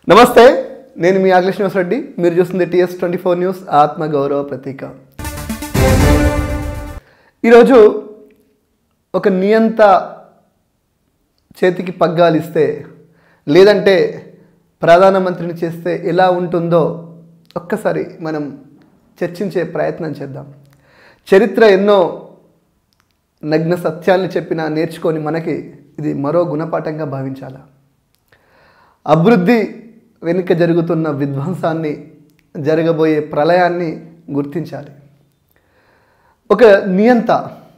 నమస్తే నేను మీ ఆగ్లేష్ న్యూస్ రెడ్డి మీరు చూస్తుంది టీఎస్ ట్వంటీ ఫోర్ న్యూస్ ఆత్మ గౌరవ ప్రతీక ఈరోజు ఒక నియంత చేతికి పగ్గాలిస్తే లేదంటే ప్రధానమంత్రిని చేస్తే ఎలా ఉంటుందో ఒక్కసారి మనం చర్చించే ప్రయత్నం చేద్దాం చరిత్ర ఎన్నో నగ్న సత్యాల్ని చెప్పినా నేర్చుకొని మనకి ఇది మరో గుణపాఠంగా భావించాలా అభివృద్ధి వెనుక జరుగుతున్న విధ్వంసాన్ని జరగబోయే ప్రళయాన్ని గుర్తించాలి ఒక నియంత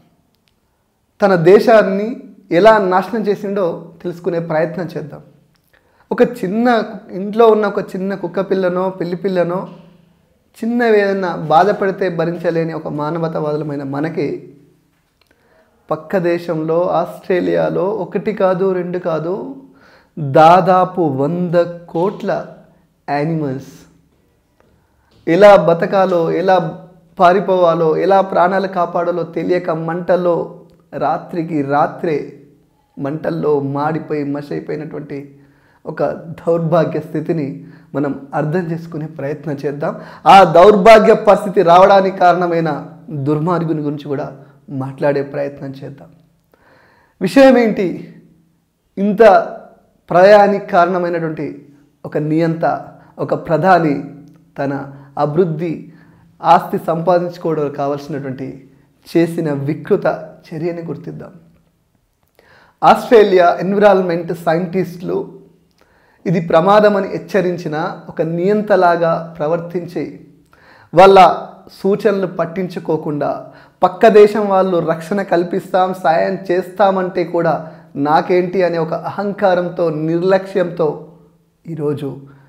తన దేశాన్ని ఎలా నాశనం చేసిండో తెలుసుకునే ప్రయత్నం చేద్దాం ఒక చిన్న ఇంట్లో ఉన్న ఒక చిన్న కుక్క పిల్లనో పిల్లి పిల్లనో చిన్నవి ఏదైనా బాధపడితే భరించలేని ఒక మానవతావాదులమైన మనకి పక్క దేశంలో ఆస్ట్రేలియాలో ఒకటి కాదు రెండు కాదు దాదాపు వంద కోట్ల యానిమల్స్ ఎలా బతకాలో ఎలా పారిపోవాలో ఎలా ప్రాణాలు కాపాడాలో తెలియక మంటల్లో రాత్రికి రాత్రే మంటల్లో మాడిపోయి మసైపోయినటువంటి ఒక దౌర్భాగ్య స్థితిని మనం అర్థం చేసుకునే ప్రయత్నం చేద్దాం ఆ దౌర్భాగ్య పరిస్థితి రావడానికి కారణమైన దుర్మార్గుని గురించి కూడా మాట్లాడే ప్రయత్నం చేద్దాం విషయం ఏంటి ఇంత ప్రయానికి కారణమైనటువంటి ఒక నియంత ఒక ప్రధాని తన అభివృద్ధి ఆస్తి సంపాదించుకోవడం కావాల్సినటువంటి చేసిన వికృత చర్యని గుర్తిద్దాం ఆస్ట్రేలియా ఎన్విరాన్మెంట్ సైంటిస్టులు ఇది ప్రమాదమని హెచ్చరించిన ఒక నియంతలాగా ప్రవర్తించి వాళ్ళ సూచనలు పట్టించుకోకుండా పక్క దేశం వాళ్ళు రక్షణ కల్పిస్తాం సాయం చేస్తామంటే కూడా నాకేంటి అనే ఒక అహంకారంతో నిర్లక్ష్యంతో ఈరోజు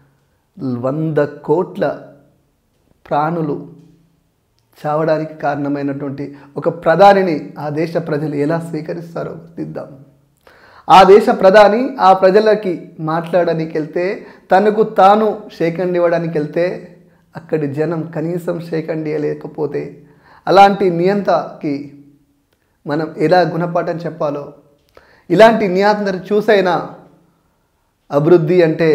వంద కోట్ల ప్రాణులు చావడానికి కారణమైనటువంటి ఒక ప్రధానిని ఆ దేశ ప్రజలు ఎలా స్వీకరిస్తారో గుర్తిద్దాం ఆ దేశ ప్రధాని ఆ ప్రజలకి మాట్లాడడానికి వెళ్తే తనకు తాను షేకండ్ ఇవ్వడానికి వెళ్తే అక్కడి జనం కనీసం షేకండ్ ఇవ్వలేకపోతే అలాంటి నియంతకి మనం ఎలా గుణపాఠం చెప్పాలో ఇలాంటి నియంత్రణ చూసైనా అభివృద్ధి అంటే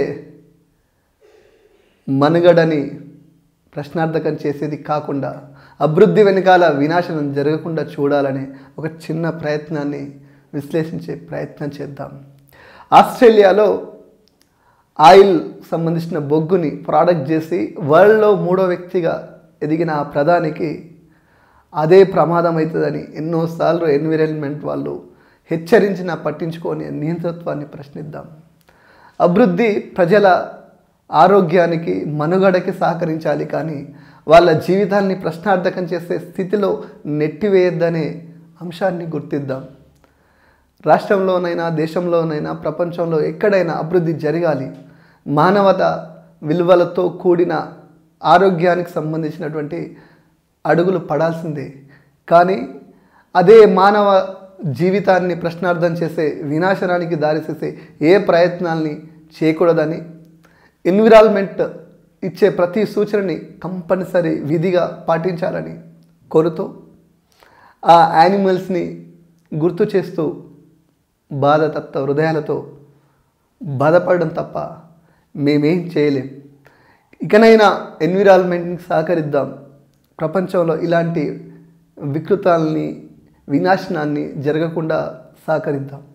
మనుగడని ప్రశ్నార్థకం చేసేది కాకుండా అభివృద్ధి వెనకాల వినాశనం జరగకుండా చూడాలనే ఒక చిన్న ప్రయత్నాన్ని విశ్లేషించే ప్రయత్నం చేద్దాం ఆస్ట్రేలియాలో ఆయిల్ సంబంధించిన బొగ్గుని ప్రోడక్ట్ చేసి వరల్డ్లో మూడో వ్యక్తిగా ఎదిగిన ఆ ప్రధానికి అదే ప్రమాదం అవుతుందని ఎన్నోసార్లు ఎన్విరాన్మెంట్ వాళ్ళు హెచ్చరించిన పట్టించుకొని నియంతృత్వాన్ని ప్రశ్నిద్దాం అభివృద్ధి ప్రజల ఆరోగ్యానికి మనుగడకి సహకరించాలి కానీ వాళ్ళ జీవితాన్ని ప్రశ్నార్థకం చేసే స్థితిలో నెట్టివేయద్దనే అంశాన్ని గుర్తిద్దాం రాష్ట్రంలోనైనా దేశంలోనైనా ప్రపంచంలో ఎక్కడైనా అభివృద్ధి జరగాలి మానవత విలువలతో కూడిన ఆరోగ్యానికి సంబంధించినటువంటి అడుగులు పడాల్సిందే కానీ అదే మానవ జీవితాన్ని ప్రశ్నార్థం చేసే వినాశనానికి దారితీసే ఏ ప్రయత్నాల్ని చేయకూడదని ఎన్విరాన్మెంట్ ఇచ్చే ప్రతి సూచనని కంపల్సరీ విధిగా పాటించాలని కోరుతూ ఆ యానిమల్స్ని గుర్తు చేస్తూ బాధతత్వ హృదయాలతో బాధపడడం తప్ప మేమేం చేయలేం ఇకనైనా ఎన్విరాన్మెంట్ని సహకరిద్దాం ప్రపంచంలో ఇలాంటి వికృతాలని వినాశనాన్ని జరగకుండా సహకరిద్దాం